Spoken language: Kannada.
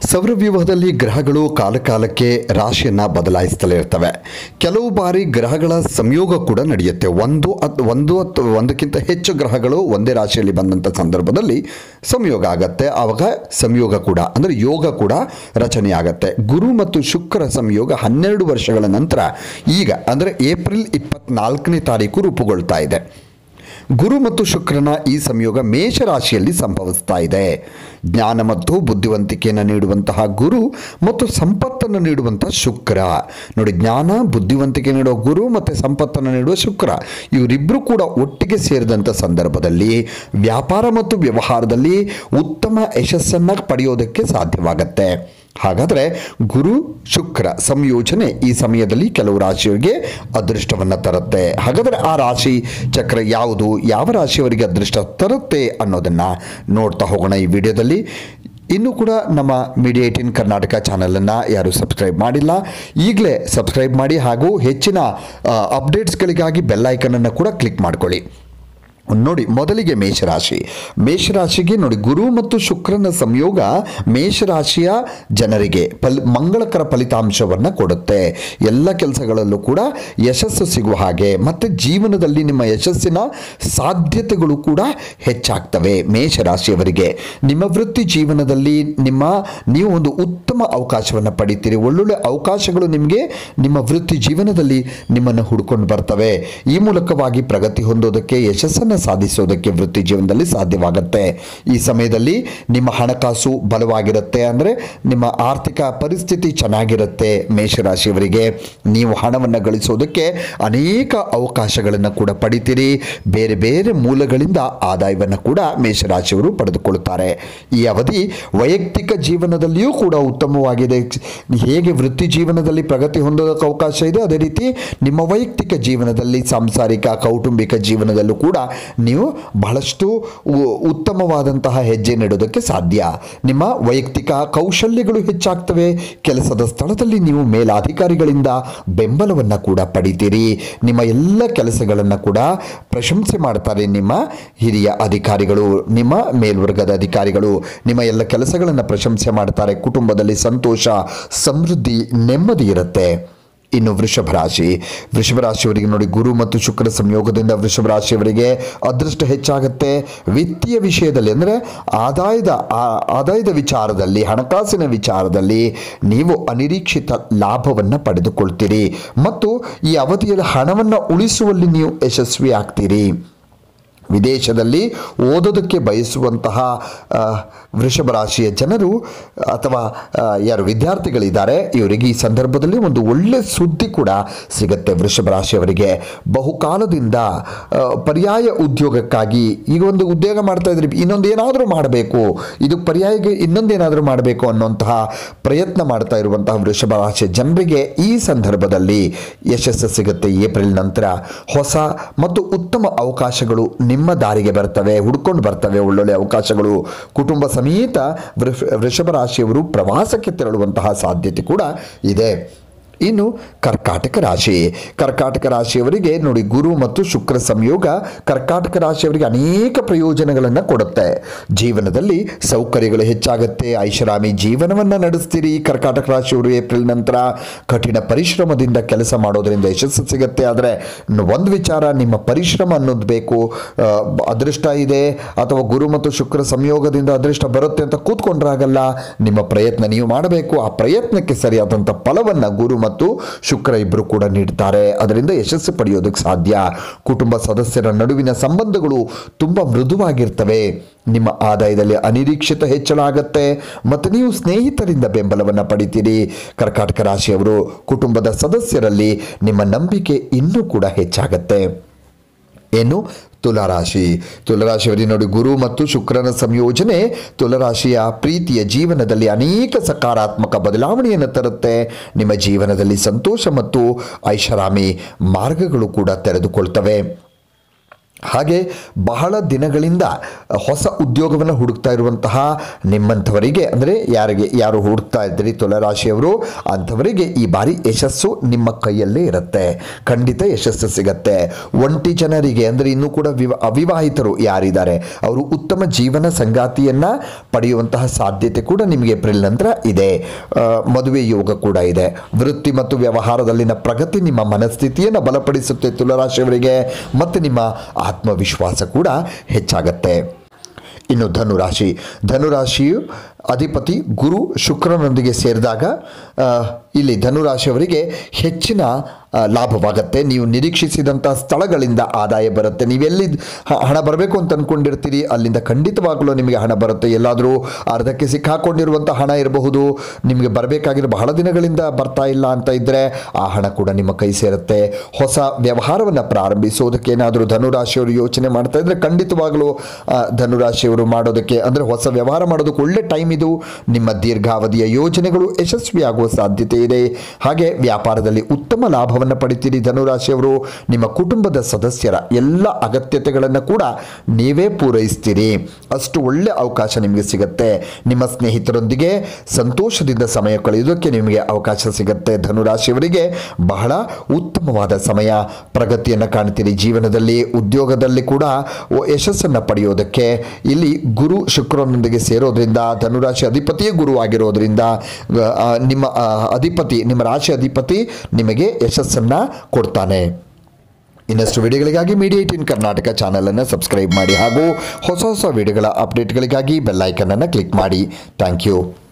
ಸೌರವ್ಯೂಹದಲ್ಲಿ ಗ್ರಹಗಳು ಕಾಲಕಾಲಕ್ಕೆ ರಾಶಿಯನ್ನು ಬದಲಾಯಿಸ್ತಲೇ ಇರ್ತವೆ ಕೆಲವು ಬಾರಿ ಗ್ರಹಗಳ ಸಂಯೋಗ ಕೂಡ ನಡೆಯುತ್ತೆ ಒಂದು ಅತ್ ಒಂದು ಅಥವಾ ಒಂದಕ್ಕಿಂತ ಹೆಚ್ಚು ಗ್ರಹಗಳು ಒಂದೇ ರಾಶಿಯಲ್ಲಿ ಬಂದಂಥ ಸಂದರ್ಭದಲ್ಲಿ ಸಂಯೋಗ ಆಗತ್ತೆ ಆವಾಗ ಸಂಯೋಗ ಕೂಡ ಅಂದರೆ ಯೋಗ ಕೂಡ ರಚನೆ ಆಗತ್ತೆ ಗುರು ಮತ್ತು ಶುಕ್ರ ಸಂಯೋಗ ಹನ್ನೆರಡು ವರ್ಷಗಳ ನಂತರ ಈಗ ಅಂದರೆ ಏಪ್ರಿಲ್ ಇಪ್ಪತ್ನಾಲ್ಕನೇ ತಾರೀಕು ರೂಪುಗೊಳ್ತಾ ಇದೆ ಗುರು ಮತ್ತು ಶುಕ್ರನ ಈ ಸಂಯೋಗ ಮೇಷರಾಶಿಯಲ್ಲಿ ಸಂಭವಿಸ್ತಾ ಇದೆ ಜ್ಞಾನ ಮತ್ತು ಬುದ್ಧಿವಂತಿಕೆಯನ್ನು ನೀಡುವಂತಹ ಗುರು ಮತ್ತು ಸಂಪತ್ತನ್ನು ನೀಡುವಂತಹ ಶುಕ್ರ ನೋಡಿ ಜ್ಞಾನ ಬುದ್ಧಿವಂತಿಕೆ ನೀಡುವ ಗುರು ಮತ್ತು ಸಂಪತ್ತನ್ನು ನೀಡುವ ಶುಕ್ರ ಇವರಿಬ್ಬರು ಕೂಡ ಒಟ್ಟಿಗೆ ಸೇರಿದಂಥ ಸಂದರ್ಭದಲ್ಲಿ ವ್ಯಾಪಾರ ಮತ್ತು ವ್ಯವಹಾರದಲ್ಲಿ ಉತ್ತಮ ಯಶಸ್ಸನ್ನು ಪಡೆಯೋದಕ್ಕೆ ಸಾಧ್ಯವಾಗತ್ತೆ ಹಾಗಾದರೆ ಗುರು ಶುಕ್ರ ಸಂಯೋಜನೆ ಈ ಸಮಯದಲ್ಲಿ ಕೆಲವು ರಾಶಿಯವರಿಗೆ ಅದೃಷ್ಟವನ್ನು ತರುತ್ತೆ ಹಾಗಾದರೆ ಆ ರಾಶಿ ಚಕ್ರ ಯಾವುದು ಯಾವ ರಾಶಿಯವರಿಗೆ ಅದೃಷ್ಟ ತರುತ್ತೆ ಅನ್ನೋದನ್ನು ನೋಡ್ತಾ ಹೋಗೋಣ ಈ ವಿಡಿಯೋದಲ್ಲಿ ಇನ್ನೂ ಕೂಡ ನಮ್ಮ ಮೀಡಿಯಾ ಏಟಿನ್ ಕರ್ನಾಟಕ ಚಾನಲನ್ನು ಯಾರು ಸಬ್ಸ್ಕ್ರೈಬ್ ಮಾಡಿಲ್ಲ ಈಗಲೇ ಸಬ್ಸ್ಕ್ರೈಬ್ ಮಾಡಿ ಹಾಗೂ ಹೆಚ್ಚಿನ ಅಪ್ಡೇಟ್ಸ್ಗಳಿಗಾಗಿ ಬೆಲ್ಲೈಕನನ್ನು ಕೂಡ ಕ್ಲಿಕ್ ಮಾಡ್ಕೊಳ್ಳಿ ನೋಡಿ ಮೊದಲಿಗೆ ಮೇಷರಾಶಿ ಮೇಷರಾಶಿಗೆ ನೋಡಿ ಗುರು ಮತ್ತು ಶುಕ್ರನ ಸಂಯೋಗ ಮೇಷರಾಶಿಯ ಜನರಿಗೆ ಫಲ್ ಮಂಗಳಕರ ಫಲಿತಾಂಶವನ್ನು ಕೊಡುತ್ತೆ ಎಲ್ಲ ಕೆಲಸಗಳಲ್ಲೂ ಕೂಡ ಯಶಸ್ಸು ಸಿಗುವ ಹಾಗೆ ಮತ್ತು ಜೀವನದಲ್ಲಿ ನಿಮ್ಮ ಯಶಸ್ಸಿನ ಸಾಧ್ಯತೆಗಳು ಕೂಡ ಹೆಚ್ಚಾಗ್ತವೆ ಮೇಷರಾಶಿಯವರಿಗೆ ನಿಮ್ಮ ವೃತ್ತಿ ಜೀವನದಲ್ಲಿ ನಿಮ್ಮ ನೀವು ಒಂದು ಉತ್ತಮ ಅವಕಾಶವನ್ನು ಪಡಿತೀರಿ ಒಳ್ಳೊಳ್ಳೆ ಅವಕಾಶಗಳು ನಿಮಗೆ ನಿಮ್ಮ ವೃತ್ತಿ ಜೀವನದಲ್ಲಿ ನಿಮ್ಮನ್ನು ಹುಡ್ಕೊಂಡು ಬರ್ತವೆ ಈ ಮೂಲಕವಾಗಿ ಪ್ರಗತಿ ಹೊಂದೋದಕ್ಕೆ ಯಶಸ್ಸನ್ನು ಸಾಧಿಸೋದಕ್ಕೆ ವೃತ್ತಿ ಜೀವನದಲ್ಲಿ ಸಾಧ್ಯವಾಗುತ್ತೆ ಈ ಸಮಯದಲ್ಲಿ ನಿಮ್ಮ ಹಣಕಾಸು ಬಲವಾಗಿರುತ್ತೆ ಅಂದರೆ ನಿಮ್ಮ ಆರ್ಥಿಕ ಪರಿಸ್ಥಿತಿ ಚೆನ್ನಾಗಿರುತ್ತೆ ಮೇಷರಾಶಿಯವರಿಗೆ ನೀವು ಹಣವನ್ನು ಗಳಿಸೋದಕ್ಕೆ ಅನೇಕ ಅವಕಾಶಗಳನ್ನು ಕೂಡ ಪಡಿತೀರಿ ಬೇರೆ ಬೇರೆ ಮೂಲಗಳಿಂದ ಆದಾಯವನ್ನು ಕೂಡ ಮೇಷರಾಶಿಯವರು ಪಡೆದುಕೊಳ್ಳುತ್ತಾರೆ ಈ ಅವಧಿ ವೈಯಕ್ತಿಕ ಜೀವನದಲ್ಲಿಯೂ ಕೂಡ ಉತ್ತಮವಾಗಿದೆ ಹೇಗೆ ವೃತ್ತಿ ಜೀವನದಲ್ಲಿ ಪ್ರಗತಿ ಹೊಂದೋದಕ್ಕೆ ಅವಕಾಶ ಇದೆ ಅದೇ ರೀತಿ ನಿಮ್ಮ ವೈಯಕ್ತಿಕ ಜೀವನದಲ್ಲಿ ಸಾಂಸಾರಿಕ ಕೌಟುಂಬಿಕ ಜೀವನದಲ್ಲೂ ಕೂಡ ನೀವು ಬಹಳಷ್ಟು ಉ- ಉತ್ತಮವಾದಂತಹ ಹೆಜ್ಜೆ ನೆಡೋದಕ್ಕೆ ಸಾಧ್ಯ ನಿಮ್ಮ ವೈಯಕ್ತಿಕ ಕೌಶಲ್ಯಗಳು ಹೆಚ್ಚಾಗ್ತವೆ ಕೆಲಸದ ಸ್ಥಳದಲ್ಲಿ ನೀವು ಮೇಲಾಧಿಕಾರಿಗಳಿಂದ ಬೆಂಬಲವನ್ನು ಕೂಡ ಪಡಿತೀರಿ ನಿಮ್ಮ ಎಲ್ಲ ಕೆಲಸಗಳನ್ನು ಕೂಡ ಪ್ರಶಂಸೆ ಮಾಡ್ತಾರೆ ನಿಮ್ಮ ಹಿರಿಯ ಅಧಿಕಾರಿಗಳು ನಿಮ್ಮ ಮೇಲ್ವರ್ಗದ ಅಧಿಕಾರಿಗಳು ನಿಮ್ಮ ಎಲ್ಲ ಕೆಲಸಗಳನ್ನು ಪ್ರಶಂಸೆ ಮಾಡ್ತಾರೆ ಕುಟುಂಬದಲ್ಲಿ ಸಂತೋಷ ಸಮೃದ್ಧಿ ನೆಮ್ಮದಿ ಇರುತ್ತೆ ಇನ್ನು ವೃಷಭ ರಾಶಿ ವೃಷಭ ರಾಶಿಯವರಿಗೆ ನೋಡಿ ಗುರು ಮತ್ತು ಶುಕ್ರ ಸಂಯೋಗದಿಂದ ವೃಷಭ ರಾಶಿಯವರಿಗೆ ಅದೃಷ್ಟ ಹೆಚ್ಚಾಗುತ್ತೆ ವಿತ್ತೀಯ ವಿಷಯದಲ್ಲಿ ಅಂದರೆ ಆದಾಯದ ಆ- ಆದಾಯದ ವಿಚಾರದಲ್ಲಿ ಹಣಕಾಸಿನ ವಿಚಾರದಲ್ಲಿ ನೀವು ಅನಿರೀಕ್ಷಿತ ಲಾಭವನ್ನು ಪಡೆದುಕೊಳ್ತೀರಿ ಮತ್ತು ಈ ಅವಧಿಯಲ್ಲಿ ಹಣವನ್ನು ಉಳಿಸುವಲ್ಲಿ ನೀವು ಯಶಸ್ವಿ ಆಗ್ತೀರಿ ವಿದೇಶದಲ್ಲಿ ಓದೋದಕ್ಕೆ ಬಯಸುವಂತಹ ಆ, ವೃಷಭ ರಾಶಿಯ ಜನರು ಅಥವಾ ಆ, ಯಾರು ವಿದ್ಯಾರ್ಥಿಗಳಿದ್ದಾರೆ ಇವರಿಗೆ ಈ ಸಂದರ್ಭದಲ್ಲಿ ಒಂದು ಒಳ್ಳೆ ಸುದ್ದಿ ಕೂಡ ಸಿಗುತ್ತೆ ವೃಷಭ ರಾಶಿಯವರಿಗೆ ಬಹುಕಾಲದಿಂದ ಆ, ಪರ್ಯಾಯ ಉದ್ಯೋಗಕ್ಕಾಗಿ ಈಗ ಒಂದು ಉದ್ಯೋಗ ಮಾಡ್ತಾ ಇದ್ರಿ ಇನ್ನೊಂದು ಏನಾದರೂ ಮಾಡಬೇಕು ಇದು ಪರ್ಯಾಯಗೆ ಇನ್ನೊಂದೇನಾದರೂ ಮಾಡಬೇಕು ಅನ್ನುವಂತಹ ಪ್ರಯತ್ನ ಮಾಡ್ತಾ ಇರುವಂತಹ ವೃಷಭ ರಾಶಿಯ ಜನರಿಗೆ ಈ ಸಂದರ್ಭದಲ್ಲಿ ಯಶಸ್ಸು ಸಿಗುತ್ತೆ ಏಪ್ರಿಲ್ ನಂತರ ಹೊಸ ಮತ್ತು ಉತ್ತಮ ಅವಕಾಶಗಳು ನಿಮ್ಮ ದಾರಿಗೆ ಬರ್ತವೆ ಹುಡ್ಕೊಂಡು ಬರ್ತವೆ ಒಳ್ಳೊಳ್ಳೆ ಅವಕಾಶಗಳು ಕುಟುಂಬ ಸಮೇತ ವೃಷ- ವೃಷಭ ರಾಶಿಯವರು ಪ್ರವಾಸಕ್ಕೆ ತೆರಳುವಂತಹ ಸಾಧ್ಯತೆ ಕೂಡ ಇದೆ ಇನ್ನು ಕರ್ಕಾಟಕ ರಾಶಿ ಕರ್ಕಾಟಕ ರಾಶಿಯವರಿಗೆ ನೋಡಿ ಗುರು ಮತ್ತು ಶುಕ್ರ ಸಂಯೋಗ ಕರ್ಕಾಟಕ ರಾಶಿಯವರಿಗೆ ಅನೇಕ ಪ್ರಯೋಜನಗಳನ್ನು ಕೊಡುತ್ತೆ ಜೀವನದಲ್ಲಿ ಸೌಕರ್ಯಗಳು ಹೆಚ್ಚಾಗುತ್ತೆ ಐಷಾರಾಮಿ ಜೀವನವನ್ನು ನಡೆಸ್ತೀರಿ ಕರ್ಕಾಟಕ ರಾಶಿಯವರು ಏಪ್ರಿಲ್ ನಂತರ ಕಠಿಣ ಪರಿಶ್ರಮದಿಂದ ಕೆಲಸ ಮಾಡೋದರಿಂದ ಯಶಸ್ಸು ಸಿಗುತ್ತೆ ಆದರೆ ಒಂದು ವಿಚಾರ ನಿಮ್ಮ ಪರಿಶ್ರಮ ಅನ್ನೋದು ಬೇಕು ಆ, ಅದೃಷ್ಟ ಇದೆ ಅಥವಾ ಗುರು ಮತ್ತು ಶುಕ್ರ ಸಂಯೋಗದಿಂದ ಅದೃಷ್ಟ ಬರುತ್ತೆ ಅಂತ ಕೂತ್ಕೊಂಡ್ರಾಗಲ್ಲ ನಿಮ್ಮ ಪ್ರಯತ್ನ ನೀವು ಮಾಡಬೇಕು ಆ ಪ್ರಯತ್ನಕ್ಕೆ ಸರಿಯಾದಂಥ ಫಲವನ್ನು ಗುರು ಮತ್ತು ಶುಕ್ರ ಇಬ್ಬರು ಕೂಡ ನೀಡ್ತಾರೆ ಅದರಿಂದ ಯಶಸ್ಸು ಪಡೆಯೋದಕ್ಕೆ ಸಾಧ್ಯ ಕುಟುಂಬ ಸದಸ್ಯರ ನಡುವಿನ ಸಂಬಂಧಗಳು ತುಂಬ ಮೃದುವಾಗಿರ್ತವೆ ನಿಮ್ಮ ಆದಾಯದಲ್ಲಿ ಅನಿರೀಕ್ಷಿತ ಹೆಚ್ಚಳ ಆಗತ್ತೆ ಮತ್ತು ನೀವು ಸ್ನೇಹಿತರಿಂದ ಬೆಂಬಲವನ್ನು ಪಡಿತೀರಿ ಕರ್ಕಾಟಕ ರಾಶಿಯವರು ಕುಟುಂಬದ ಸದಸ್ಯರಲ್ಲಿ ನಿಮ್ಮ ನಂಬಿಕೆ ಇನ್ನೂ ಕೂಡ ಹೆಚ್ಚಾಗತ್ತೆ ಏನು ತುಲಾರಾಶಿ ತುಲಾರಾಶಿಯವರಿಗೆ ನೋಡಿ ಗುರು ಮತ್ತು ಶುಕ್ರನ ಸಂಯೋಜನೆ ತುಲಾರಾಶಿಯ ಪ್ರೀತಿಯ ಜೀವನದಲ್ಲಿ ಅನೇಕ ಸಕಾರಾತ್ಮಕ ಬದಲಾವಣೆಯನ್ನು ತರುತ್ತೆ ನಿಮ್ಮ ಜೀವನದಲ್ಲಿ ಸಂತೋಷ ಮತ್ತು ಐಷಾರಾಮಿ ಮಾರ್ಗಗಳು ಕೂಡ ತೆರೆದುಕೊಳ್ತವೆ ಹಾಗೆ ಬಹಳ ದಿನಗಳಿಂದ ಹೊಸ ಉದ್ಯೋಗವನ್ನು ಹುಡುಕ್ತಾ ಇರುವಂತಹ ನಿಮ್ಮಂಥವರಿಗೆ ಅಂದರೆ ಯಾರಿಗೆ ಯಾರು ಹುಡುಕ್ತಾ ಇದ್ದೀರಿ ತುಲರಾಶಿಯವರು ಅಂಥವರಿಗೆ ಈ ಬಾರಿ ಯಶಸ್ಸು ನಿಮ್ಮ ಕೈಯಲ್ಲೇ ಇರುತ್ತೆ ಖಂಡಿತ ಯಶಸ್ಸು ಸಿಗತ್ತೆ ಒಂಟಿ ಜನರಿಗೆ ಅಂದರೆ ಇನ್ನೂ ಕೂಡ ವಿವ ಅವಿವಾಹಿತರು ಯಾರಿದ್ದಾರೆ ಅವರು ಉತ್ತಮ ಜೀವನ ಸಂಗಾತಿಯನ್ನು ಪಡೆಯುವಂತಹ ಸಾಧ್ಯತೆ ಕೂಡ ನಿಮಗೆ ಏಪ್ರಿಲ್ ನಂತರ ಇದೆ ಆ, ಮದುವೆ ಯೋಗ ಕೂಡ ಇದೆ ವೃತ್ತಿ ಮತ್ತು ವ್ಯವಹಾರದಲ್ಲಿನ ಪ್ರಗತಿ ನಿಮ್ಮ ಮನಸ್ಥಿತಿಯನ್ನು ಬಲಪಡಿಸುತ್ತೆ ತುಲರಾಶಿಯವರಿಗೆ ಮತ್ತು ನಿಮ್ಮ ಆತ್ಮವಿಶ್ವಾಸ ಕೂಡ ಹೆಚ್ಚಾಗತ್ತೆ ಇನ್ನು ಧನುರಾಶಿ ಧನುರಾಶಿಯು ಅಧಿಪತಿ ಗುರು ಶುಕ್ರನೊಂದಿಗೆ ಸೇರಿದಾಗ ಆ, ಇಲ್ಲಿ ಧನುರಾಶಿಯವರಿಗೆ ಹೆಚ್ಚಿನ ಆ, ಲಾಭವಾಗುತ್ತೆ ನೀವು ನಿರೀಕ್ಷಿಸಿದಂಥ ಸ್ಥಳಗಳಿಂದ ಆದಾಯ ಬರುತ್ತೆ ನೀವೆಲ್ಲಿ ಹ- ಹಣ ಬರಬೇಕು ಅಂತ ಅಂದ್ಕೊಂಡಿರ್ತೀರಿ ಅಲ್ಲಿಂದ ಖಂಡಿತವಾಗಲೂ ನಿಮಗೆ ಹಣ ಬರುತ್ತೆ ಎಲ್ಲಾದರೂ ಅರ್ಧಕ್ಕೆ ಸಿಕ್ಕಾಕೊಂಡಿರುವಂಥ ಹಣ ಇರಬಹುದು ನಿಮಗೆ ಬರಬೇಕಾಗಿರೋ ಬಹಳ ದಿನಗಳಿಂದ ಬರ್ತಾ ಇಲ್ಲ ಅಂತ ಇದ್ದರೆ ಆ ಹಣ ಕೂಡ ನಿಮ್ಮ ಕೈ ಸೇರುತ್ತೆ ಹೊಸ ವ್ಯವಹಾರವನ್ನು ಪ್ರಾರಂಭಿಸೋದಕ್ಕೆ ಏನಾದರೂ ಧನುರಾಶಿಯವರು ಯೋಚನೆ ಮಾಡ್ತಾ ಇದ್ರೆ ಖಂಡಿತವಾಗಲೂ ಆ, ಧನುರಾಶಿಯವರು ಮಾಡೋದಕ್ಕೆ ಅಂದರೆ ಹೊಸ ವ್ಯವಹಾರ ಮಾಡೋದಕ್ಕೆ ಒಳ್ಳೆ ಟೈಮ್ ಇದು ನಿಮ್ಮ ದೀರ್ಘಾವಧಿಯ ಯೋಜನೆಗಳು ಯಶಸ್ವಿಯಾಗುವ ಸಾಧ್ಯತೆ ಇದೆ ಹಾಗೆ ವ್ಯಾಪಾರದಲ್ಲಿ ಉತ್ತಮ ಲಾಭವನ್ನು ಪಡಿತೀರಿ ಧನುರಾಶಿಯವರು ನಿಮ್ಮ ಕುಟುಂಬದ ಸದಸ್ಯರ ಎಲ್ಲ ಅಗತ್ಯತೆಗಳನ್ನು ಕೂಡ ನೀವೇ ಪೂರೈಸ್ತೀರಿ ಅಷ್ಟು ಒಳ್ಳೆ ಅವಕಾಶ ನಿಮಗೆ ಸಿಗುತ್ತೆ ನಿಮ್ಮ ಸ್ನೇಹಿತರೊಂದಿಗೆ ಸಂತೋಷದಿಂದ ಸಮಯ ಕಳೆಯೋದಕ್ಕೆ ನಿಮಗೆ ಅವಕಾಶ ಸಿಗುತ್ತೆ ಧನುರಾಶಿಯವರಿಗೆ ಬಹಳ ಉತ್ತಮವಾದ ಸಮಯ ಪ್ರಗತಿಯನ್ನು ಕಾಣ್ತೀರಿ ಜೀವನದಲ್ಲಿ ಉದ್ಯೋಗದಲ್ಲಿ ಕೂಡ ಒ- ಯಶಸ್ಸನ್ನು ಪಡೆಯೋದಕ್ಕೆ ಇಲ್ಲಿ ಗುರು ಶುಕ್ರನೊಂದಿಗೆ ಸೇರೋದ್ರಿಂದ ಧನುರಾಶಿ ಅಧಿಪತಿಯೇ ಗುರು ಆಗಿರೋದ್ರಿಂದ ಆ, ನಿಮ್ಮ ಆ, ಅಧಿಪತಿ ನಿಮ್ಮ ರಾಶಿ ಅಧಿಪತಿ ನಿಮಗೆ ಯಶಸ್ಸನ್ನು ಕೊಡ್ತಾನೆ ಇನ್ನಷ್ಟು ವಿಡಿಯೋಗಳಿಗಾಗಿ ಮೀಡಿಯಾ ಏಟಿನ್ ಕರ್ನಾಟಕ ಚಾನಲನ್ನು ಸಬ್ಸ್ಕ್ರೈಬ್ ಮಾಡಿ ಹಾಗೂ ಹೊಸ ಹೊಸ ವಿಡಿಯೋಗಳ ಅಪ್ಡೇಟ್ಗಳಿಗಾಗಿ ಬೆಲ್ಲೈಕನನ್ನು ಕ್ಲಿಕ್ ಮಾಡಿ ಥ್ಯಾಂಕ್ ಯು